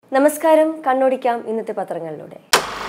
നമസ്കാരം കണ്ണോടിക്കാം ഇന്നത്തെ പത്രങ്ങളിലൂടെ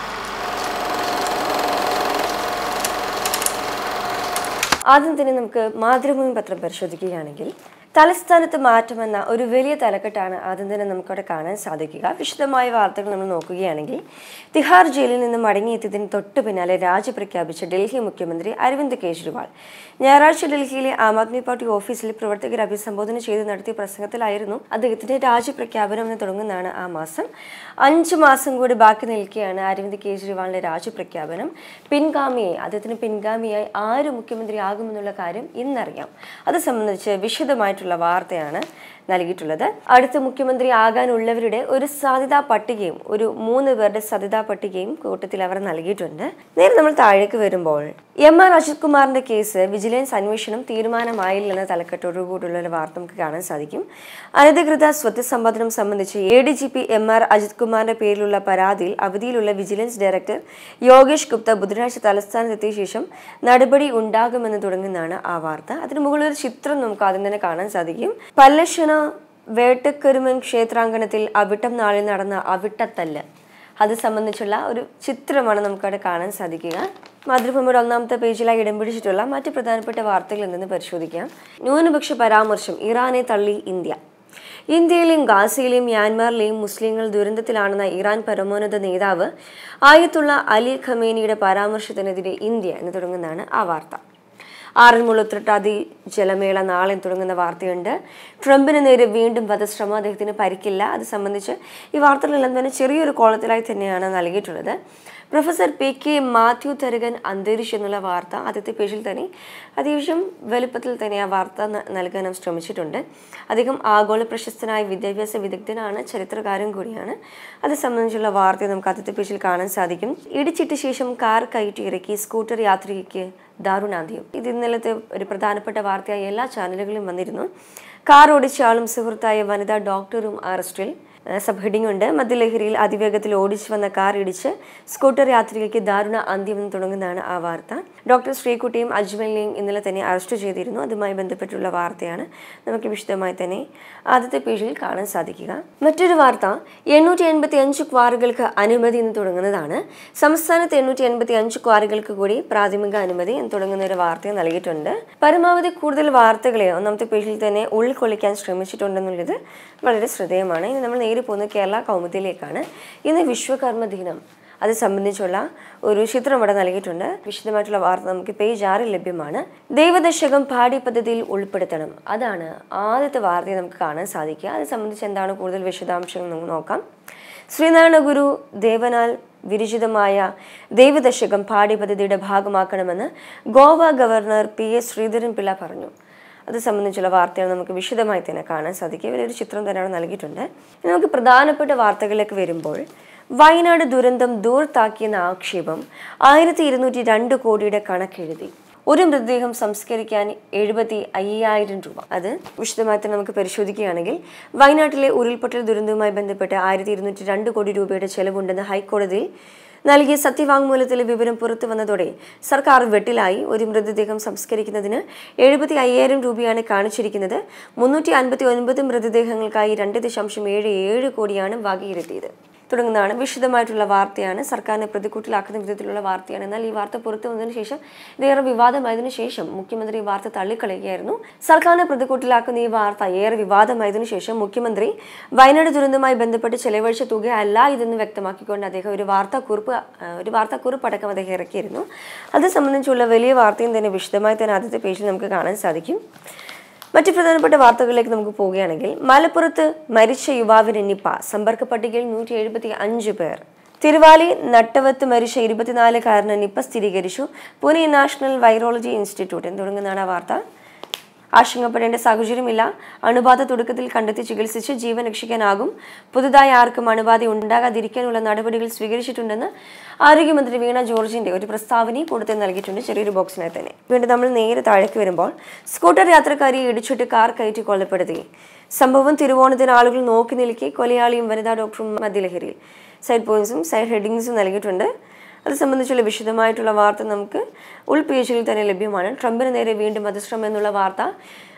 ആദ്യം തന്നെ നമുക്ക് മാതൃഭൂമി പത്രം പരിശോധിക്കുകയാണെങ്കിൽ തലസ്ഥാനത്ത് മാറ്റമെന്ന ഒരു വലിയ തലക്കെട്ടാണ് ആദ്യം തന്നെ നമുക്കവിടെ കാണാൻ സാധിക്കുക വിശദമായ വാർത്തകൾ നമ്മൾ നോക്കുകയാണെങ്കിൽ തിഹാർ ജയിലിൽ നിന്ന് മടങ്ങിയെത്തിയതിന് തൊട്ടു പിന്നാലെ രാജി പ്രഖ്യാപിച്ച ഡൽഹി മുഖ്യമന്ത്രി അരവിന്ദ് കെജ്രിവാൾ ഞായറാഴ്ച ഡൽഹിയിലെ ആം ആദ്മി പാർട്ടി ഓഫീസിൽ പ്രവർത്തകരെ അഭിസംബോധന ചെയ്ത് നടത്തിയ പ്രസംഗത്തിലായിരുന്നു അദ്ദേഹത്തിന്റെ രാജി പ്രഖ്യാപനം എന്ന് തുടങ്ങുന്നതാണ് ആ മാസം അഞ്ച് മാസം കൂടി ബാക്കി നിൽക്കുകയാണ് അരവിന്ദ് കെജ്രിവാളിന്റെ രാജി പ്രഖ്യാപനം പിൻഗാമിയെ അദ്ദേഹത്തിന് പിൻഗാമിയായി ആര് മുഖ്യമന്ത്രിയാകുമെന്നുള്ള കാര്യം ഇന്നറിയാം അത് സംബന്ധിച്ച് വിശദമായിട്ടുള്ള വാർത്തയാണ് നൽകിയിട്ടുള്ളത് അടുത്ത മുഖ്യമന്ത്രി ആകാനുള്ളവരുടെ ഒരു സാധ്യതാ പട്ടികയും ഒരു മൂന്ന് പേരുടെ സാധ്യതാ പട്ടികയും കൂട്ടത്തിൽ അവർ നൽകിയിട്ടുണ്ട് നേരെ നമ്മൾ താഴേക്ക് വരുമ്പോൾ എം ആർ അജിത് കുമാറിന്റെ കേസ് വിജിലൻസ് അന്വേഷണം തീരുമാനമായില്ലെന്ന തലക്കെട്ടോടുകൂടിയുള്ള ഒരു വാർത്ത നമുക്ക് കാണാൻ സാധിക്കും അനധികൃത സ്വത്ത് സമ്പാദനം സംബന്ധിച്ച് A D G P M R Ajith കുമാറിന്റെ പേരിലുള്ള പരാതിയിൽ അവധിയിലുള്ള വിജിലൻസ് ഡയറക്ടർ യോഗേഷ് ഗുപ്ത ബുധനാഴ്ച തലസ്ഥാനത്തെത്തിയ ശേഷം നടപടി ഉണ്ടാകുമെന്ന് തുടങ്ങുന്നതാണ് ആ വാർത്ത അതിന് മുകളിൽ ഒരു ചിത്രം നമുക്ക് ആദ്യം തന്നെ കാണാൻ സാധിക്കും പല്ലശ്ശന വേട്ടക്കരുമൻ ക്ഷേത്രാങ്കണത്തിൽ അവിട്ടം നാളിൽ നടന്ന അവിട്ടത്തല്ല് അത് സംബന്ധിച്ചുള്ള ഒരു ചിത്രമാണ് നമുക്കവിടെ കാണാൻ സാധിക്കുക മാതൃഭൂമിയുടെ ഒന്നാമത്തെ പേജിലായി ഇടം പിടിച്ചിട്ടുള്ള മറ്റ് പ്രധാനപ്പെട്ട വാർത്തകൾ എന്തെന്ന് പരിശോധിക്കാം ന്യൂനപക്ഷ പരാമർശം ഇറാനെ തള്ളി ഇന്ത്യ ഇന്ത്യയിലെയും ഗാസയിലെയും മ്യാൻമാറിലെയും മുസ്ലിങ്ങൾ ദുരന്തത്തിലാണെന്ന ഇറാൻ പരമോന്നത നേതാവ് ആയത്തുള്ള അലി ഖമേനിയുടെ പരാമർശത്തിനെതിരെ ഇന്ത്യ എന്ന് തുടങ്ങുന്നതാണ് ആ വാർത്ത ആറന്മുള ഉത്രട്ടാതി ജലമേള നാളെ തുടങ്ങുന്ന വാർത്തയുണ്ട് ട്രംപിന് നേരെ വീണ്ടും വധശ്രമം അദ്ദേഹത്തിന് പരിക്കില്ല അത് സംബന്ധിച്ച് ഈ വാർത്തകളെല്ലാം തന്നെ ചെറിയൊരു കോളത്തിലായി തന്നെയാണ് നൽകിയിട്ടുള്ളത് professor P K Mathew Tharakan അന്തരിച്ചു എന്നുള്ള വാർത്ത ആദ്യത്തെ പേജിൽ തന്നെ അത്യാവശ്യം വലുപ്പത്തിൽ തന്നെ ആ വാർത്ത ന- നൽകാനും ശ്രമിച്ചിട്ടുണ്ട് അദ്ദേഹം ആഗോള പ്രശസ്തനായ വിദ്യാഭ്യാസ വിദഗ്ധനാണ് ചരിത്രകാരൻ കൂടിയാണ് അത് സംബന്ധിച്ചുള്ള വാർത്ത നമുക്ക് ആദ്യത്തെ പേജിൽ കാണാൻ സാധിക്കും ഇടിച്ചിട്ട ശേഷം കാർ കയറ്റി ഇറക്കി സ്കൂട്ടർ യാത്രികയ്ക്ക് ദാരുണാന്ത്യം ഇത് ഇന്നലത്തെ ഒരു പ്രധാനപ്പെട്ട വാർത്തയായി എല്ലാ ചാനലുകളിലും വന്നിരുന്നു കാർ ഓടിച്ച ആളും സുഹൃത്തായ വനിതാ ഡോക്ടറും അറസ്റ്റിൽ ഏഹ് സബ് ഹെഡിംഗ് ഉണ്ട് മദ്യലഹരിയിൽ അതിവേഗത്തിൽ ഓടിച്ചു വന്ന കാർ ഇടിച്ച് സ്കൂട്ടർ യാത്രികയ്ക്ക് ദാരുണ അന്ത്യം എന്ന് തുടങ്ങുന്നതാണ് ആ വാർത്ത ഡോക്ടർ ശ്രീകുട്ടിയും അജ്മലിനെയും ഇന്നലെ തന്നെ അറസ്റ്റ് ചെയ്തിരുന്നു അതുമായി ബന്ധപ്പെട്ടുള്ള വാർത്തയാണ് നമുക്ക് വിശദമായി തന്നെ ആദ്യത്തെ പേജിൽ കാണാൻ സാധിക്കുക മറ്റൊരു വാർത്ത എണ്ണൂറ്റി എൺപത്തി അഞ്ച് ക്വാറികൾക്ക് അനുമതി എന്ന് തുടങ്ങുന്നതാണ് സംസ്ഥാനത്ത് എണ്ണൂറ്റി എൺപത്തി അഞ്ച് ക്വാറികൾക്ക് കൂടി പ്രാഥമിക അനുമതി എന്ന് തുടങ്ങുന്ന ഒരു വാർത്ത നൽകിയിട്ടുണ്ട് പരമാവധി കൂടുതൽ വാർത്തകളെ ഒന്നാമത്തെ പേജിൽ തന്നെ ഉൾക്കൊള്ളിക്കാൻ ശ്രമിച്ചിട്ടുണ്ടെന്നുള്ളത് വളരെ ശ്രദ്ധേയമാണ് ഇനി നമ്മൾ നേരെ പോകുന്നത് കേരള കൗമുദിയിലേക്കാണ് ഇന്ന് വിശ്വകർമ്മ ദിനം അത് സംബന്ധിച്ചുള്ള ഒരു ചിത്രം ഇവിടെ നൽകിയിട്ടുണ്ട് വിശദമായിട്ടുള്ള വാർത്ത നമുക്ക് പേജ് ആറിൽ ലഭ്യമാണ് ദൈവദശകം പാഠ്യ പദ്ധതിയിൽ ഉൾപ്പെടുത്തണം അതാണ് ആദ്യത്തെ വാർത്തയെ നമുക്ക് കാണാൻ സാധിക്കുക അത് സംബന്ധിച്ച് എന്താണ് കൂടുതൽ വിശദാംശങ്ങൾ നമുക്ക് നോക്കാം ശ്രീനാരായണ ഗുരു ദേവനാൽ വിരചിതമായ ദൈവദശകം പാഠ്യപദ്ധതിയുടെ ഭാഗമാക്കണമെന്ന് Goa governor P S Sreedharan Pillai പറഞ്ഞു അത് സംബന്ധിച്ചുള്ള വാർത്തകൾ നമുക്ക് വിശദമായി തന്നെ കാണാൻ സാധിക്കും വലിയൊരു ചിത്രം തന്നെയാണ് നൽകിയിട്ടുണ്ട് ഇനി നമുക്ക് പ്രധാനപ്പെട്ട വാർത്തകളിലേക്ക് വരുമ്പോൾ വയനാട് ദുരന്തം ദൂർത്താക്കിയെന്ന ആക്ഷേപം ആയിരത്തി ഇരുന്നൂറ്റി രണ്ട് കോടിയുടെ കണക്കെഴുതി ഒരു മൃതദേഹം സംസ്കരിക്കാൻ എഴുപത്തി അയ്യായിരം രൂപ അത് വിശദമായി തന്നെ നമുക്ക് പരിശോധിക്കുകയാണെങ്കിൽ വയനാട്ടിലെ ഉരുൾപൊട്ടൽ ദുരന്തവുമായി ബന്ധപ്പെട്ട് ആയിരത്തി ഇരുന്നൂറ്റി രണ്ട് കോടി രൂപയുടെ ചെലവുണ്ടെന്ന് ഹൈക്കോടതിയിൽ നൽകിയ സത്യവാങ്മൂലത്തിലെ വിവരം പുറത്തു വന്നതോടെ സർക്കാർ വെട്ടിലായി ഒരു മൃതദേഹം സംസ്കരിക്കുന്നതിന് എഴുപത്തി അയ്യായിരം രൂപയാണ് കാണിച്ചിരിക്കുന്നത് മുന്നൂറ്റി അൻപത്തി ഒൻപത് മൃതദേഹങ്ങൾക്കായി രണ്ട് ദശാംശം ഏഴ് ഏഴ് കോടിയാണ് വകയിരുത്തിയത് തുടങ്ങുന്നതാണ് വിശദമായിട്ടുള്ള വാർത്തയാണ് സർക്കാരിനെ പ്രതിക്കൂട്ടിലാക്കുന്ന വിധത്തിലുള്ള വാർത്തയാണ് എന്നാൽ ഈ വാർത്ത പുറത്തു വന്നതിന് ശേഷം ഇതേറെ വിവാദമായതിനു ശേഷം മുഖ്യമന്ത്രി ഈ വാർത്ത തള്ളിക്കളയുകയായിരുന്നു സർക്കാരിനെ പ്രതിക്കൂട്ടിലാക്കുന്ന ഈ വാർത്ത ഏറെ വിവാദമായതിനു ശേഷം മുഖ്യമന്ത്രി വയനാട് ദുരന്തവുമായി ബന്ധപ്പെട്ട് ചെലവഴിച്ച തുക അല്ല ഇതെന്ന് വ്യക്തമാക്കിക്കൊണ്ട് അദ്ദേഹം ഒരു വാർത്താക്കുറിപ്പ് ആ, ഒരു വാർത്താക്കുറിപ്പ് അടക്കം അദ്ദേഹം ഇറക്കിയിരുന്നു അത് സംബന്ധിച്ചുള്ള വലിയ വാർത്തയും തന്നെ വിശദമായി തന്നെ ആദ്യത്തെ പേജിൽ നമുക്ക് കാണാൻ സാധിക്കും മറ്റു പ്രധാനപ്പെട്ട വാർത്തകളിലേക്ക് നമുക്ക് പോവുകയാണെങ്കിൽ മലപ്പുറത്ത് മരിച്ച യുവാവിന് നിപ്പ സമ്പർക്ക പട്ടികയിൽ നൂറ്റി എഴുപത്തി അഞ്ച് പേർ തിരുവാലി നട്ടവത്ത് മരിച്ച ഇരുപത്തിനാലുകാരന് നിപ്പ സ്ഥിരീകരിച്ചു പൂനെ നാഷണൽ വൈറോളജി ഇൻസ്റ്റിറ്റ്യൂട്ട് എന്ന് തുടങ്ങുന്നതാണ് ആ വാർത്ത ആശങ്കപ്പെടേണ്ട സാഹചര്യമില്ല അണുബാധ തുടക്കത്തിൽ കണ്ടെത്തി ചികിത്സിച്ച് ജീവൻ രക്ഷിക്കാനാകും പുതുതായി ആർക്കും അണുബാധ ഉണ്ടാകാതിരിക്കാനുള്ള നടപടികൾ സ്വീകരിച്ചിട്ടുണ്ടെന്ന് ആരോഗ്യമന്ത്രി വീണ ജോർജിന്റെ ഒരു പ്രസ്താവനയും കൂടുതൽ നൽകിയിട്ടുണ്ട് ചെറിയൊരു ബോക്സിനായി തന്നെ വീണ്ടും നമ്മൾ നേരെ താഴേക്ക് വരുമ്പോൾ സ്കൂട്ടർ യാത്രക്കാരിയെ ഇടിച്ചിട്ട് കാർ കയറ്റി കൊല്ലപ്പെടുത്തി സംഭവം തിരുവോണത്തിന് ആളുകൾ നോക്കി നിൽക്കെ കൊലയാളിയും വനിതാ ഡോക്ടറും മദ്യലഹരിയിൽ സൈഡ് പോയിന്റ്സും സൈഡ് ഹെഡിങ്സും നൽകിയിട്ടുണ്ട് അത് സംബന്ധിച്ചുള്ള വിശദമായിട്ടുള്ള വാർത്ത നമുക്ക് ഉൾപേജിൽ തന്നെ ലഭ്യമാണ് ട്രംപിന് നേരെ വീണ്ടും വധശ്രമം എന്നുള്ള വാർത്ത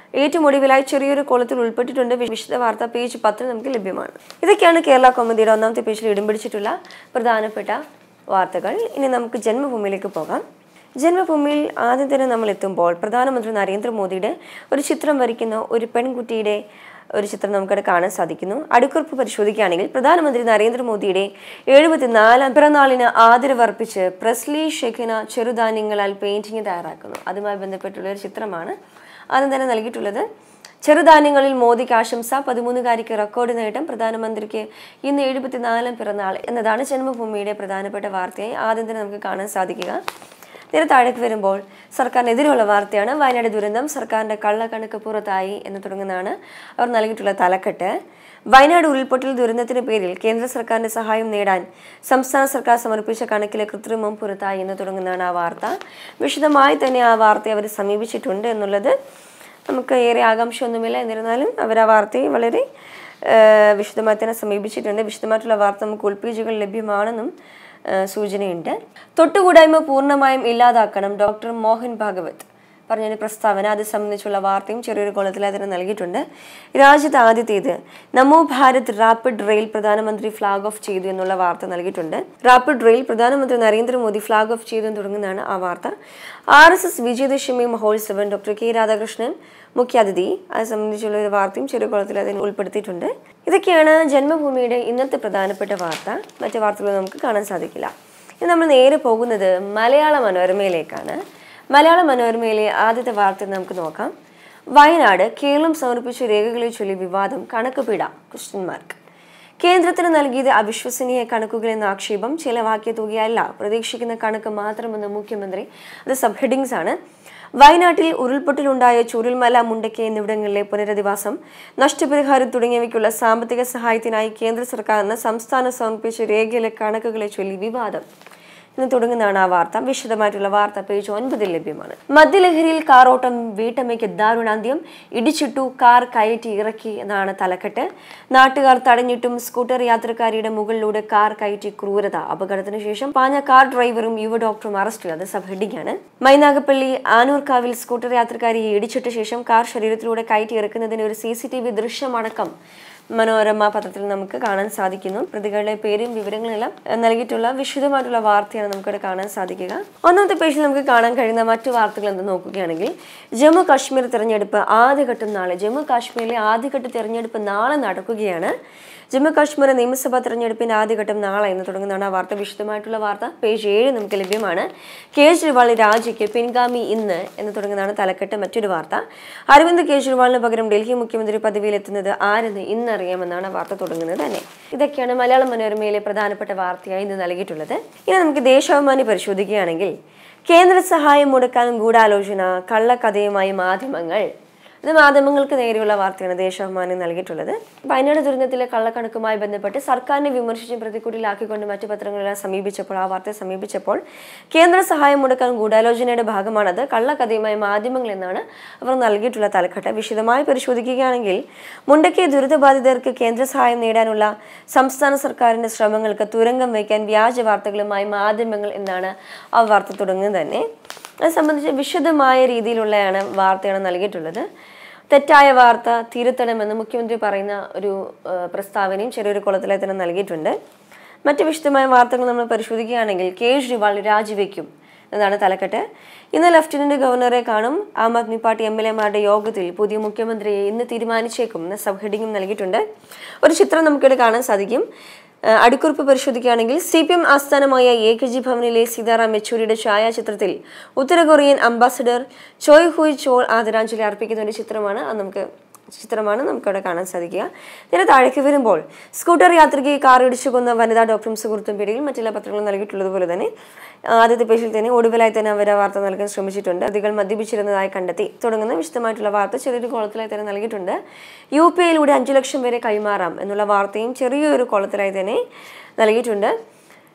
ഏറ്റവും ഒടുവിലായി ചെറിയൊരു കോളത്തിൽ ഉൾപ്പെട്ടിട്ടുണ്ട് വി- വിശദ വാർത്ത പേജ് പത്തിൽ നമുക്ക് ലഭ്യമാണ് ഇതൊക്കെയാണ് കേരള കൗമുദിയുടെ ഒന്നാമത്തെ പേജിൽ ഇടം പിടിച്ചിട്ടുള്ള പ്രധാനപ്പെട്ട വാർത്തകൾ ഇനി നമുക്ക് ജന്മഭൂമിയിലേക്ക് പോകാം ജന്മഭൂമിയിൽ ആദ്യം തന്നെ നമ്മൾ എത്തുമ്പോൾ പ്രധാനമന്ത്രി നരേന്ദ്രമോദിയുടെ ഒരു ചിത്രം വരയ്ക്കുന്ന ഒരു പെൺകുട്ടിയുടെ ഒരു ചിത്രം നമുക്കവിടെ കാണാൻ സാധിക്കുന്നു അടുക്കുറിപ്പ് പരിശോധിക്കുകയാണെങ്കിൽ പ്രധാനമന്ത്രി നരേന്ദ്രമോദിയുടെ എഴുപത്തിനാലാം പിറന്നാളിന് ആദരവർപ്പിച്ച് പ്രസ്ലി ഷെഖിന ചെറുധാന്യങ്ങളാൽ പെയിന്റിംഗ് തയ്യാറാക്കുന്നു അതുമായി ബന്ധപ്പെട്ടുള്ള ഒരു ചിത്രമാണ് ആദ്യം തന്നെ നൽകിയിട്ടുള്ളത് ചെറുധാന്യങ്ങളിൽ മോദിക്ക് ആശംസ പതിമൂന്നുകാരിക്ക് റെക്കോർഡ് നേട്ടം പ്രധാനമന്ത്രിക്ക് ഇന്ന് എഴുപത്തിനാലാം പിറന്നാൾ എന്നതാണ് ജന്മഭൂമിയുടെ പ്രധാനപ്പെട്ട വാർത്തയായി ആദ്യം തന്നെ നമുക്ക് കാണാൻ സാധിക്കുക നേരെ താഴേക്ക് വരുമ്പോൾ സർക്കാരിനെതിരെയുള്ള വാർത്തയാണ് വയനാട് ദുരന്തം സർക്കാരിന്റെ കള്ളക്കണക്ക് പുറത്തായി എന്ന് തുടങ്ങുന്നതാണ് അവർ നൽകിയിട്ടുള്ള തലക്കെട്ട് വയനാട് ഉരുൾപൊട്ടൽ ദുരന്തത്തിന് പേരിൽ കേന്ദ്ര സർക്കാരിന്റെ സഹായം നേടാൻ സംസ്ഥാന സർക്കാർ സമർപ്പിച്ച കണക്കിലെ കൃത്രിമം പുറത്തായി എന്ന് തുടങ്ങുന്നതാണ് ആ വാർത്ത വിശദമായി തന്നെ ആ വാർത്തയെ അവർ സമീപിച്ചിട്ടുണ്ട് എന്നുള്ളത് നമുക്ക് ഏറെ ആകാംക്ഷയൊന്നുമില്ല എന്നിരുന്നാലും അവർ ആ വാർത്തയെ വളരെ ആ, വിശദമായി തന്നെ സമീപിച്ചിട്ടുണ്ട് വിശദമായിട്ടുള്ള വാർത്ത നമുക്ക് ഉൾപേജുകൾ ലഭ്യമാണെന്നും ആ, സൂചനയുണ്ട് തൊട്ടുകൂടായ്മ പൂർണ്ണമായും ഇല്ലാതാക്കണം ഡോക്ടർ മോഹൻ ഭാഗവത് പറഞ്ഞൊരു പ്രസ്താവന അത് സംബന്ധിച്ചുള്ള വാർത്തയും ചെറിയൊരു കോളത്തിൽ അതിന് നൽകിയിട്ടുണ്ട് രാജ്യത്ത് ആദ്യത്തേത് നമോ ഭാരത് റാപ്പിഡ് റെയിൽ പ്രധാനമന്ത്രി ഫ്ലാഗ് ഓഫ് ചെയ്തു എന്നുള്ള വാർത്ത നൽകിയിട്ടുണ്ട് റാപ്പിഡ് റെയിൽ പ്രധാനമന്ത്രി നരേന്ദ്രമോദി ഫ്ലാഗ് ഓഫ് ചെയ്തു എന്ന് തുടങ്ങുന്നതാണ് ആ വാർത്ത ആർ എസ് എസ് വിജയദശമി മഹോത്സവം ഡോക്ടർ കെ രാധാകൃഷ്ണൻ മുഖ്യാതിഥി അത് സംബന്ധിച്ചുള്ള ഒരു വാർത്തയും ചെറിയ കുളത്തിൽ അതിന് ഉൾപ്പെടുത്തിയിട്ടുണ്ട് ഇതൊക്കെയാണ് ജന്മഭൂമിയുടെ ഇന്നത്തെ പ്രധാനപ്പെട്ട വാർത്ത മറ്റു വാർത്തകൾ നമുക്ക് കാണാൻ സാധിക്കില്ല ഇനി നമ്മൾ നേരെ പോകുന്നത് മലയാള മനോരമയിലേക്കാണ് മലയാള മനോരമയിലെ ആദ്യത്തെ വാർത്ത നമുക്ക് നോക്കാം വയനാട് കേരളം സമർപ്പിച്ച രേഖകളെ ചൊല്ലി വിവാദം കണക്കുപിട ക്വസ്റ്റ്യൻ മാർക്ക് കേന്ദ്രത്തിന് നൽകിയത് അവിശ്വസനീയ കണക്കുകൾ എന്ന ആക്ഷേപം ചിലവാക്കിയ തുകയല്ല പ്രതീക്ഷിക്കുന്ന കണക്ക് മാത്രമെന്ന് മുഖ്യമന്ത്രി അത് സബ് ഹെഡിങ്സ് ആണ് വയനാട്ടിൽ ഉരുൾപൊട്ടലുണ്ടായ ചുരുൾമല മുണ്ടയ്ക്ക് എന്നിവിടങ്ങളിലെ പുനരധിവാസം നഷ്ടപരിഹാരം തുടങ്ങിയവയ്ക്കുള്ള സാമ്പത്തിക സഹായത്തിനായി കേന്ദ്ര സർക്കാരിന് സംസ്ഥാനം സമർപ്പിച്ച രേഖയിലെ കണക്കുകളെ ചൊല്ലി വിവാദം എന്ന് തുടങ്ങുന്നതാണ് ആ വാർത്ത വിശദമായിട്ടുള്ള വാർത്ത പേജ് ഒൻപതിൽ ലഭ്യമാണ് മദ്യലഹരിയിൽ കാറോട്ടം വീട്ടമ്മയ്ക്ക് ദാരുണാന്ത്യം ഇടിച്ചിട്ടു കാർ കയറ്റി ഇറക്കി എന്നാണ് തലക്കെട്ട് നാട്ടുകാർ തടഞ്ഞിട്ടും സ്കൂട്ടർ യാത്രക്കാരിയുടെ മുകളിലൂടെ കാർ കയറ്റി ക്രൂരത അപകടത്തിന് ശേഷം പാഞ്ഞ കാർ ഡ്രൈവറും യുവ ഡോക്ടറും അറസ്റ്റ് അത് സബ് ഹെഡിംഗാണ് മൈനാഗപ്പള്ളി ആനൂർക്കാവിൽ സ്കൂട്ടർ യാത്രക്കാരിയെ ഇടിച്ചിട്ട ശേഷം കാർ ശരീരത്തിലൂടെ കയറ്റി ഇറക്കുന്നതിന് ഒരു സി സി ടി വി ദൃശ്യമടക്കം മനോരമ പത്രത്തിൽ നമുക്ക് കാണാൻ സാധിക്കുന്നു പ്രതികളുടെ പേരും വിവരങ്ങളെല്ലാം ഏഹ്, നൽകിയിട്ടുള്ള വിശദമായിട്ടുള്ള വാർത്തയാണ് നമുക്കിവിടെ കാണാൻ സാധിക്കുക ഒന്നാമത്തെ പേജിൽ നമുക്ക് കാണാൻ കഴിയുന്ന മറ്റു വാർത്തകൾ എന്ത് നോക്കുകയാണെങ്കിൽ ജമ്മു കാശ്മീർ തെരഞ്ഞെടുപ്പ് ആദ്യഘട്ടം നാളെ ജമ്മു കാശ്മീരിലെ ആദ്യഘട്ട തെരഞ്ഞെടുപ്പ് നാളെ നടക്കുകയാണ് ജമ്മു കാശ്മീർ നിയമസഭാ തെരഞ്ഞെടുപ്പിന്റെ ആദ്യഘട്ടം നാളെ എന്ന് തുടങ്ങുന്നതാണ് ആ വാർത്ത വിശദമായിട്ടുള്ള വാർത്ത പേജ് ഏഴ് നമുക്ക് ലഭ്യമാണ് കേജ്രിവാൾ രാജിക്ക് പിൻഗാമി ഇന്ന് എന്ന് തുടങ്ങുന്നതാണ് തലക്കെട്ട് മറ്റൊരു വാർത്ത അരവിന്ദ് കേജ്രിവാളിന് പകരം ഡൽഹി മുഖ്യമന്ത്രി പദവിയിലെത്തുന്നത് ആരെന്ന് ഇന്നറിയാമെന്നാണ് ആ വാർത്ത തുടങ്ങുന്നത് തന്നെ ഇതൊക്കെയാണ് മലയാള മനോരമയിലെ പ്രധാനപ്പെട്ട വാർത്തയായി ഇന്ന് നൽകിയിട്ടുള്ളത് ഇനി നമുക്ക് ദേശാഭിമാനി പരിശോധിക്കുകയാണെങ്കിൽ കേന്ദ്ര സഹായം മുടക്കാൻ ഗൂഢാലോചന കള്ളക്കഥയുമായി മാധ്യമങ്ങൾ ഇത് മാധ്യമങ്ങൾക്ക് നേരെയുള്ള വാർത്തയാണ് ദേശാഭിമാനി നൽകിയിട്ടുള്ളത് വയനാട് ദുരന്തത്തിലെ കള്ളക്കണക്കുമായി ബന്ധപ്പെട്ട് സർക്കാരിനെ വിമർശിച്ചും പ്രതിക്കൂട്ടിലാക്കിക്കൊണ്ട് മറ്റു പത്രങ്ങളെല്ലാം സമീപിച്ചപ്പോൾ ആ വാർത്തയെ സമീപിച്ചപ്പോൾ കേന്ദ്ര സഹായം മുടക്കാൻ ഗൂഢാലോചനയുടെ ഭാഗമാണത് കള്ളക്കഥയുമായി മാധ്യമങ്ങൾ എന്നാണ് അവർ നൽകിയിട്ടുള്ള തലക്കെട്ട് വിശദമായി പരിശോധിക്കുകയാണെങ്കിൽ മുണ്ടക്കെ ദുരിതബാധിതർക്ക് കേന്ദ്ര സഹായം നേടാനുള്ള സംസ്ഥാന സർക്കാരിന്റെ ശ്രമങ്ങൾക്ക് തുരങ്കം വയ്ക്കാൻ വ്യാജ വാർത്തകളുമായി മാധ്യമങ്ങൾ എന്നാണ് ആ വാർത്ത തുടങ്ങുന്നത് തന്നെ അത് സംബന്ധിച്ച് വിശദമായ രീതിയിലുള്ളതാണ് വാർത്തയാണ് നൽകിയിട്ടുള്ളത് തെറ്റായ വാർത്ത തിരുത്തണമെന്ന് മുഖ്യമന്ത്രി പറയുന്ന ഒരു ആ, പ്രസ്താവനയും ചെറിയൊരു കുളത്തിലായി തന്നെ നൽകിയിട്ടുണ്ട് മറ്റ് വിശദമായ വാർത്തകൾ നമ്മൾ പരിശോധിക്കുകയാണെങ്കിൽ കേജ്രിവാൾ രാജിവെക്കും എന്നതാണ് തലക്കെട്ട് ഇന്ന് ലഫ്റ്റനന്റ് ഗവർണറെ കാണും Aam Aadmi party M L എമാരുടെ യോഗത്തിൽ പുതിയ മുഖ്യമന്ത്രിയെ ഇന്ന് തീരുമാനിച്ചേക്കും എന്ന സബ് ഹെഡിങ്ങും നൽകിയിട്ടുണ്ട് ഒരു ചിത്രം നമുക്കിവിടെ കാണാൻ സാധിക്കും ഏഹ് അടിക്കുറിപ്പ് പരിശോധിക്കുകയാണെങ്കിൽ സി പി എം ആസ്ഥാനമായ എ കെ ജി ഭവനിലെ സീതാറാം യെച്ചൂരിയുടെ ഛായാചിത്രത്തിൽ ഉത്തര കൊറിയൻ അംബാസഡർ ചോയ് ഹുയ് ചോൾ ആദരാഞ്ജലി അർപ്പിക്കുന്ന ഒരു ചിത്രമാണ് അത് നമുക്ക് ചിത്രമാണ് നമുക്കവിടെ കാണാൻ സാധിക്കുക നേരെ താഴേക്ക് വരുമ്പോൾ സ്കൂട്ടർ യാത്രികയെ കാർ ഇടിച്ചു കൊന്ന വനിതാ ഡോക്ടറും സുഹൃത്തും പിടിയിൽ മറ്റെല്ലാ പത്രങ്ങളും നൽകിയിട്ടുള്ളതുപോലെ തന്നെ ആ, ആദ്യത്തെ പേജിൽ തന്നെ ഒടുവിലായി തന്നെ അവർ ആ വാർത്ത നൽകാൻ ശ്രമിച്ചിട്ടുണ്ട് പ്രതികൾ മദ്യപിച്ചിരുന്നതായി കണ്ടെത്തി തുടങ്ങുന്ന വിശദമായിട്ടുള്ള വാർത്ത ചെറിയൊരു കോളത്തിലായി തന്നെ നൽകിയിട്ടുണ്ട് യു പി ഐയിലൂടെ അഞ്ചു ലക്ഷം വരെ കൈമാറാം എന്നുള്ള വാർത്തയും ചെറിയൊരു കോളത്തിലായി തന്നെ നൽകിയിട്ടുണ്ട്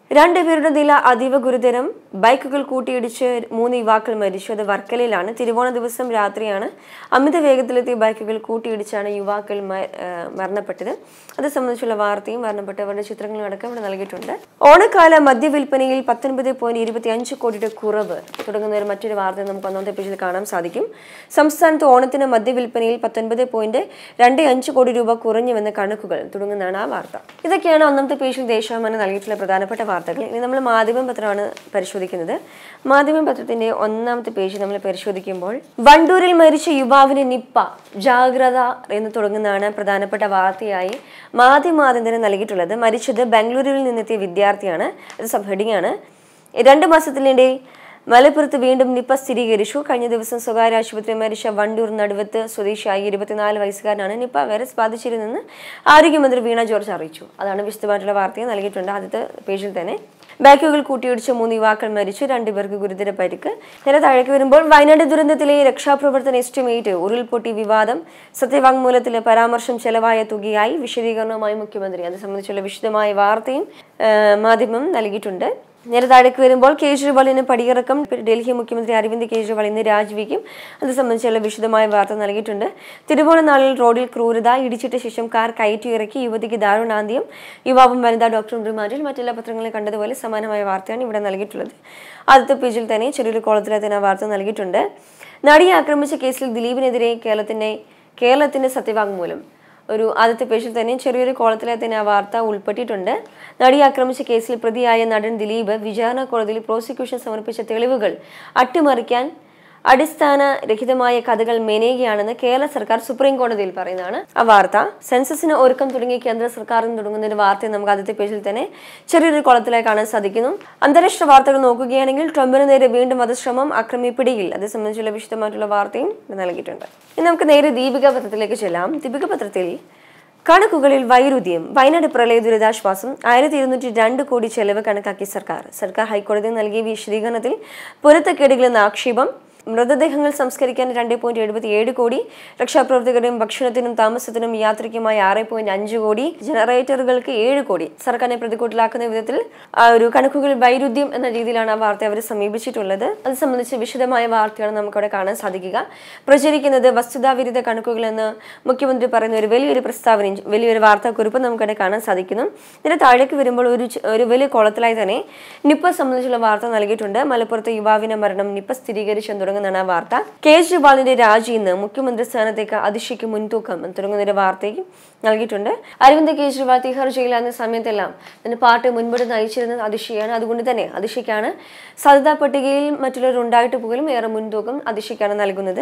രണ്ടുപേരുടെ നില അതീവ ഗുരുതരം ബൈക്കുകൾ കൂട്ടിയിടിച്ച് മൂന്ന് യുവാക്കൾ മരിച്ചു അത് വർക്കലയിലാണ് തിരുവോണ ദിവസം രാത്രിയാണ് അമിത വേഗത്തിലെത്തിയ ബൈക്കുകൾ കൂട്ടിയിടിച്ചാണ് യുവാക്കൾ മ- ആ, മരണപ്പെട്ടത് അത് സംബന്ധിച്ചുള്ള വാർത്തയും മരണപ്പെട്ടവരുടെ ചിത്രങ്ങളും അടക്കം ഇവിടെ നൽകിയിട്ടുണ്ട് ഓണക്കാല മദ്യവിൽപ്പനയിൽ പത്തൊൻപത് പോയിന്റ് ഇരുപത്തി അഞ്ച് കോടിയുടെ കുറവ് തുടങ്ങുന്ന ഒരു മറ്റൊരു വാർത്ത നമുക്ക് ഒന്നാമത്തെ പേജിൽ കാണാൻ സാധിക്കും സംസ്ഥാനത്ത് ഓണത്തിന് മദ്യവിൽപ്പനയിൽ പത്തൊൻപത് പോയിന്റ് രണ്ട് അഞ്ച് കോടി രൂപ കുറഞ്ഞുവെന്ന കണക്കുകൾ തുടങ്ങുന്നതാണ് ആ വാർത്ത ഇതൊക്കെയാണ് ഒന്നാമത്തെ പേജിൽ ദേശാഭിമാനി നൽകിയിട്ടുള്ള പ്രധാനപ്പെട്ട വാർത്തകൾ ഇനി നമ്മൾ മാധ്യമം പത്രമാണ് പരിശോധിക്കുന്നത് മാധ്യമം പത്രത്തിന്റെ ഒന്നാമത്തെ പേജ് നമ്മൾ പരിശോധിക്കുമ്പോൾ വണ്ടൂരിൽ മരിച്ച യുവാവിന് നിപ്പ ജാഗ്രത എന്ന് തുടങ്ങുന്നതാണ് പ്രധാനപ്പെട്ട വാർത്തയായി മാധ്യമാതന്തിന് നൽകിയിട്ടുള്ളത് മരിച്ചത് ബാംഗ്ലൂരിൽ നിന്നെത്തിയ വിദ്യാർത്ഥിയാണ് അത് സബ് ഹെഡിംഗ് ആണ് രണ്ട് മാസത്തിനിടെ മലപ്പുറത്ത് വീണ്ടും നിപ്പ സ്ഥിരീകരിച്ചു കഴിഞ്ഞ ദിവസം സ്വകാര്യ ആശുപത്രി മരിച്ച വണ്ടൂർ നടുവത്ത് സ്വദേശിയായ ഇരുപത്തിനാല് വയസ്സുകാരനാണ് നിപ്പ വൈറസ് ബാധിച്ചിരുന്നെന്ന് ആരോഗ്യമന്ത്രി വീണ ജോർജ് അറിയിച്ചു അതാണ് വിശദമായിട്ടുള്ള വാർത്തയും നൽകിയിട്ടുണ്ട് ആദ്യത്തെ പേജിൽ തന്നെ ബാക്കുകൾ കൂട്ടിയിടിച്ച് മൂന്ന് യുവാക്കൾ മരിച്ചു രണ്ടുപേർക്ക് ഗുരുതര പരിക്ക് നേരെ താഴേക്ക് വരുമ്പോൾ വയനാട് ദുരന്തത്തിലെ രക്ഷാപ്രവർത്തന എസ്റ്റിമേറ്റ് ഉരുൾപൊട്ടി വിവാദം സത്യവാങ്മൂലത്തിലെ പരാമർശം ചെലവായ തുകയായി വിശദീകരണവുമായി മുഖ്യമന്ത്രി അത് സംബന്ധിച്ചുള്ള വിശദമായ വാർത്തയും ആ, മാധ്യമം നൽകിയിട്ടുണ്ട് നേരെ താഴേക്ക് വരുമ്പോൾ കേജ്രിവാളിന് പടിയിറക്കം ഡൽഹി മുഖ്യമന്ത്രി അരവിന്ദ് കേജ്രിവാൾ ഇന്ന് രാജിവെക്കും അത് സംബന്ധിച്ചുള്ള വിശദമായ വാർത്ത നൽകിയിട്ടുണ്ട് തിരുവോണ നാളിൽ റോഡിൽ ക്രൂരത ഇടിച്ചിട്ട ശേഷം കാർ കയറ്റിയിറക്കി യുവതിക്ക് ദാരുണാന്ത്യം യുവാവും വനിതാ ഡോക്ടറും റിമാൻഡിൽ മറ്റെല്ലാ പത്രങ്ങളിൽ കണ്ടതുപോലെ സമാനമായ വാർത്തയാണ് ഇവിടെ നൽകിയിട്ടുള്ളത് ആദ്യത്തെ പേജിൽ തന്നെ ചെറിയൊരു കോളത്തിലെ തന്നെ ആ വാർത്ത നൽകിയിട്ടുണ്ട് നടിയെ ആക്രമിച്ച കേസിൽ ദിലീപിനെതിരെ കേരളത്തിന്റെ കേരളത്തിന്റെ സത്യവാങ്മൂലം ഒരു ആദ്യത്തെ പേജിൽ തന്നെ ചെറിയൊരു കോളത്തിലെ തന്നെ ആ വാർത്ത ഉൾപ്പെട്ടിട്ടുണ്ട് നടിയെ ആക്രമിച്ച കേസിൽ പ്രതിയായ നടൻ ദിലീപ് വിചാരണ കോടതിയിൽ പ്രോസിക്യൂഷൻ സമർപ്പിച്ച തെളിവുകൾ അട്ടിമറിക്കാൻ അടിസ്ഥാന രഹിതമായ കഥകൾ മെനയുകയാണെന്ന് കേരള സർക്കാർ സുപ്രീം കോടതിയിൽ പറയുന്നതാണ് ആ വാർത്ത സെൻസസിന് ഒരുക്കം തുടങ്ങിയ കേന്ദ്ര സർക്കാരിന് തുടങ്ങുന്ന ഒരു വാർത്ത നമുക്ക് ആദ്യത്തെ പേജിൽ തന്നെ ചെറിയൊരു കോളത്തിലായി കാണാൻ സാധിക്കുന്നു അന്താരാഷ്ട്ര വാർത്തകൾ നോക്കുകയാണെങ്കിൽ ട്രംപിന് നേരെ വീണ്ടും വധശ്രമം അക്രമി പിടിയിൽ അത് സംബന്ധിച്ചുള്ള വിശദമായിട്ടുള്ള വാർത്തയും ഇവിടെ നൽകിയിട്ടുണ്ട് ഇനി നമുക്ക് നേരെ ദീപിക പത്രത്തിലേക്ക് ചെല്ലാം ദീപിക പത്രത്തിൽ കണക്കുകളിൽ വൈരുദ്ധ്യം വയനാട് പ്രളയ ദുരിതാശ്വാസം ആയിരത്തി ഇരുന്നൂറ്റി രണ്ട് കോടി ചെലവ് കണക്കാക്കി സർക്കാർ സർക്കാർ ഹൈക്കോടതിയിൽ നൽകിയ വിശദീകരണത്തിൽ പൊരുത്തക്കേടുകളെന്ന ആക്ഷേപം മൃതദേഹങ്ങൾ സംസ്കരിക്കാൻ രണ്ട് പോയിന്റ് എഴുപത്തി ഏഴ് കോടി രക്ഷാപ്രവർത്തകരുടെയും ഭക്ഷണത്തിനും താമസത്തിനും യാത്രയ്ക്കുമായി ആറ് പോയിന്റ് അഞ്ച് കോടി ജനറേറ്ററുകൾക്ക് ഏഴ് കോടി സർക്കാരിനെ പ്രതികൂട്ടിലാക്കുന്ന വിധത്തിൽ ആ ഒരു കണക്കുകൾ വൈരുദ്ധ്യം എന്ന രീതിയിലാണ് ആ വാർത്ത അവർ സമീപിച്ചിട്ടുള്ളത് അത് സംബന്ധിച്ച് വിശദമായ വാർത്തയാണ് നമുക്കവിടെ കാണാൻ സാധിക്കുക പ്രചരിക്കുന്നത് വസ്തുതാവിരുദ്ധ കണക്കുകൾ എന്ന് മുഖ്യമന്ത്രി പറയുന്ന ഒരു വലിയൊരു പ്രസ്താവനയും വലിയൊരു വാർത്താക്കുറിപ്പ് നമുക്കവിടെ കാണാൻ സാധിക്കുന്നു ഇതിന് താഴേക്ക് വരുമ്പോൾ ഒരു ചെ- ഒരു വലിയ കോളത്തിലായി തന്നെ നിപ്പ സംബന്ധിച്ചുള്ള വാർത്ത നൽകിയിട്ടുണ്ട് മലപ്പുറത്തെ യുവാവിന്റെ മരണം നിപ്പ സ്ഥിരീകരിച്ചെന്ന് തുടങ്ങുന്നതാണ് ആ വാർത്ത കേജ്രിവാളിന്റെ രാജി ഇന്ന് മുഖ്യമന്ത്രി സ്ഥാനത്തേക്ക് അതിശയ്ക്ക് മുൻതൂക്കം എന്ന് തുടങ്ങുന്ന ഒരു വാർത്തയും നൽകിയിട്ടുണ്ട് അരവിന്ദ് കെജ്രിവാൾ തിഹാർ ജയിലാകുന്ന സമയത്തെല്ലാം തന്നെ പാർട്ടി മുൻപോട്ട് നയിച്ചിരുന്നത് അതിശയാണ് അതുകൊണ്ട് തന്നെ അതിശയ്ക്കാണ് സാധ്യതാ പട്ടികയിൽ മറ്റുള്ളവർ ഉണ്ടായിട്ട് പോലും ഏറെ മുൻതൂക്കം അതിശയ്ക്കാണ് നൽകുന്നത്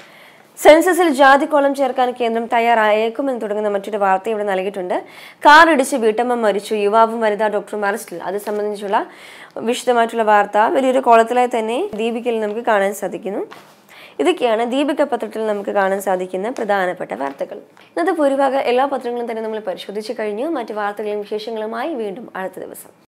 സെൻസസിൽ ജാതിക്കോളം ചേർക്കാൻ കേന്ദ്രം തയ്യാറായേക്കുമെന്ന് തുടങ്ങുന്ന മറ്റൊരു വാർത്ത ഇവിടെ നൽകിയിട്ടുണ്ട് കാർ ഇടിച്ച് വീട്ടമ്മ മരിച്ചു യുവാവും വനിതാ ഡോക്ടറും അറസ്റ്റിൽ അത് സംബന്ധിച്ചുള്ള വിശദമായിട്ടുള്ള വാർത്ത വലിയൊരു കോളത്തിലായി തന്നെ ദീപികയിൽ നമുക്ക് കാണാൻ സാധിക്കുന്നു ഇതൊക്കെയാണ് ദീപിക പത്രത്തിൽ നമുക്ക് കാണാൻ സാധിക്കുന്ന പ്രധാനപ്പെട്ട വാർത്തകൾ ഇന്നത്തെ ഭൂരിഭാഗം എല്ലാ പത്രങ്ങളും തന്നെ നമ്മൾ പരിശോധിച്ചു കഴിഞ്ഞു മറ്റു വാർത്തകളും വിശേഷങ്ങളുമായി വീണ്ടും അടുത്ത ദിവസം